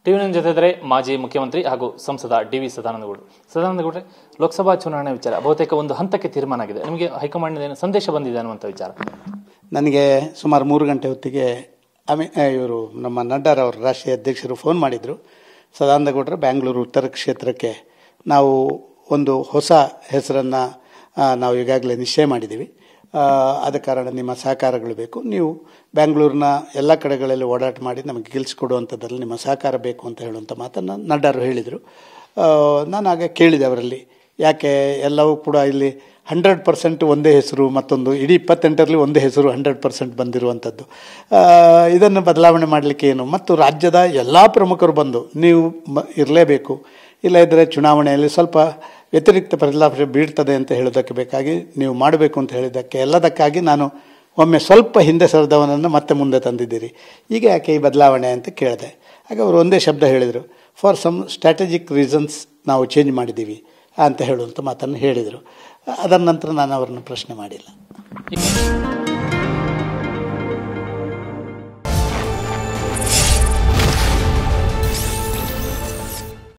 TV nine ಜೊತೆ ಇದ್ದಾರೆ ಮಾಜಿ ಮುಖ್ಯಮಂತ್ರಿ ಹಾಗೂ ಸಂಸದ ಡಿ ವಿ ಸದಾನಂದಗೌಡರು ಸದಾನಂದಗೌಡ್ರೆ ಲೋಕಸಭಾ ಚುನಾವಣೆ ವಿಚಾರ ಬಹುತೇಕ ಒಂದು ಹಂತಕ್ಕೆ ತೀರ್ಮಾನ ಆಗಿದೆ ನಿಮಗೆ ಹೈಕಮಾಂಡ್ ಏನು ಸಂದೇಶ ಬಂದಿದೆ ಅನ್ನುವಂಥ ವಿಚಾರ ನನಗೆ ಸುಮಾರು ಮೂರು ಗಂಟೆ ಹೊತ್ತಿಗೆ ಅಮಿ ಇವರು ನಮ್ಮ ನಡ್ಡಾರವರು ರಾಷ್ಟ್ರೀಯ ಅಧ್ಯಕ್ಷರು ಫೋನ್ ಮಾಡಿದರು ಸದಾನಂದಗೌಡರು ಬ್ಯಾಂಗ್ಳೂರು ಉತ್ತರ ಕ್ಷೇತ್ರಕ್ಕೆ ನಾವು ಒಂದು ಹೊಸ ಹೆಸರನ್ನು ನಾವು ಈಗಾಗಲೇ ನಿಶ್ಚಯ ಮಾಡಿದ್ದೀವಿ ಆ, ಆದ ಕಾರಣ ನಿಮ್ಮ ಸಹಕಾರಗಳು ಬೇಕು ನೀವು ಬ್ಯಾಂಗ್ಳೂರಿನ ಎಲ್ಲ ಕಡೆಗಳಲ್ಲಿ ಓಡಾಟ ಮಾಡಿ ನಮಗೆ ಗೆಲ್ಲಿಸ್ಕೊಡುವಂಥದ್ರಲ್ಲಿ ನಿಮ್ಮ ಸಹಕಾರ ಬೇಕು ಅಂತ ಹೇಳುವಂಥ ಮಾತನ್ನು ನಡ್ಡಾರು ಹೇಳಿದರು ಆ, ನಾನು ಆಗ ಕೇಳಿದೆ ಅವರಲ್ಲಿ ಯಾಕೆ ಎಲ್ಲವೂ ಕೂಡ ಇಲ್ಲಿ ಹಂಡ್ರೆಡ್ ಪರ್ಸೆಂಟ್ ಒಂದೇ ಹೆಸರು ಮತ್ತೊಂದು ಇಡೀ ಇಪ್ಪತ್ತೆಂಟರಲ್ಲಿ ಒಂದೇ ಹೆಸರು ಹಂಡ್ರೆಡ್ ಪರ್ಸೆಂಟ್ ಬಂದಿರುವಂಥದ್ದು ಆ, ಇದನ್ನು ಬದಲಾವಣೆ ಮಾಡಲಿಕ್ಕೆ ಏನು ಮತ್ತು ರಾಜ್ಯದ ಎಲ್ಲ ಪ್ರಮುಖರು ಬಂದು ನೀವು ಮ ಇರಲೇಬೇಕು ಇಲ್ಲ ಇದ್ದರೆ ಚುನಾವಣೆಯಲ್ಲಿ ಸ್ವಲ್ಪ ವ್ಯತಿರಿಕ್ತ ಪರಿಣಾಮ ಬೀಳ್ತದೆ ಅಂತ ಹೇಳೋದಕ್ಕೆ ಬೇಕಾಗಿ ನೀವು ಮಾಡಬೇಕು ಅಂತ ಹೇಳಿದ್ದಕ್ಕೆ ಎಲ್ಲದಕ್ಕಾಗಿ ನಾನು ಒಮ್ಮೆ ಸ್ವಲ್ಪ ಹಿಂದೆ ಸರಿದವನನ್ನು ಮತ್ತೆ ಮುಂದೆ ತಂದಿದ್ದೀರಿ ಈಗ ಯಾಕೆ ಈ ಬದಲಾವಣೆ ಅಂತ ಕೇಳಿದೆ ಆಗ ಅವರು ಒಂದೇ ಶಬ್ದ ಹೇಳಿದರು ಫಾರ್ ಸಮ್ ಸ್ಟ್ರಾಟಜಿಕ್ ರೀಸನ್ಸ್ ನಾವು ಚೇಂಜ್ ಮಾಡಿದ್ದೀವಿ ಅಂತ ಹೇಳುವಂಥ ಮಾತನ್ನು ಹೇಳಿದರು ಅದರ ನಂತರ ನಾನು ಅವರನ್ನು ಪ್ರಶ್ನೆ ಮಾಡಿಲ್ಲ ಈಗ